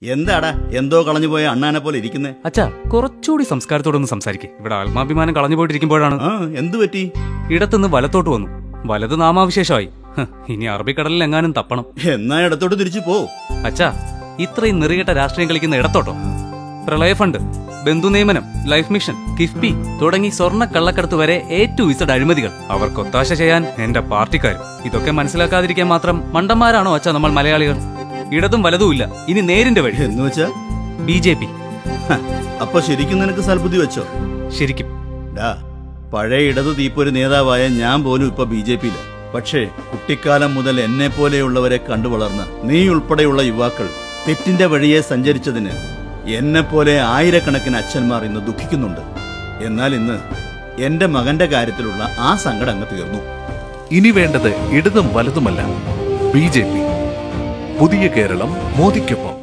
എന്താടാ എന്തോ കളഞ്ഞു പോയ അണ്ണാനെ പോലെ ഇരിക്കുന്നേ അച്ഛാ കുറച്ചുകൂടി സംസ്കാരത്തോടൊന്ന് സംസാരിക്കേ ഇവിടെ ആത്മാഭിമാനം കളഞ്ഞു പോയിട്ടിരിക്കുമ്പോഴാണ് ആ എന്തു പറ്റി ഇടത്തുനിന്ന് വലത്തോട്ട് വന്നു വലത് നാമാവിശേഷമായി ഹ്, ഇനി അറബിക്കടലിൽ എങ്ങാനും തപ്പണം എന്നാ ഇടത്തോട്ട് തിരിച്ചു പോ അച്ഛാ ഇത്രയും നെറികെട്ട രാഷ്ട്രീയം കളിക്കുന്ന ഇടത്തോട്ടോ പ്രളയ ഫണ്ട് ബന്ധു നിയമനം ലൈഫ് മിഷൻ കിഫ്ബി തുടങ്ങി സ്വർണ്ണ കള്ളക്കടത്ത് വരെ എ ടു ഇസഡ് അഴിമതികൾ അവർക്ക് ഒത്താശ ചെയ്യാൻ എന്റെ പാർട്ടിക്കാരും ഇതൊക്കെ മനസ്സിലാക്കാതിരിക്കാൻ മാത്രം മണ്ടന്മാരാണോ അച്ഛാ നമ്മൾ മലയാളികൾ ഇടതും വലതും ഇല്ല ഇനി നേരിന്റെ വഴി എന്ന് വെച്ചാ ബി ജെ പി ഹ, അപ്പൊ ശരിക്കും നിനക്ക് സൽബുദ്ധി വെച്ചോ ശരിക്കും ഡാ പഴയ ഇടതു തീപ്പൊരു നേതാവായ ഞാൻ പോലും ഇപ്പൊ ബി ജെ പിയില പക്ഷേ കുട്ടിക്കാലം മുതൽ എന്നെ പോലെയുള്ളവരെ കണ്ടു വളർന്ന നീ ഉൾപ്പെടെയുള്ള യുവാക്കൾ തെറ്റിന്റെ വഴിയെ സഞ്ചരിച്ചതിന് എന്നെ പോലെ ആയിരക്കണക്കിന് അച്ഛന്മാർ ഇന്ന് ദുഃഖിക്കുന്നുണ്ട് എന്നാൽ ഇന്ന് എന്റെ മകന്റെ കാര്യത്തിലുള്ള ആ സങ്കടം അങ്ങ് തീർന്നു ഇനി വേണ്ടത് ഇടതും വലതുമല്ല ബി ജെ പി പുതിയ കേരളം മോദിക്കൊപ്പം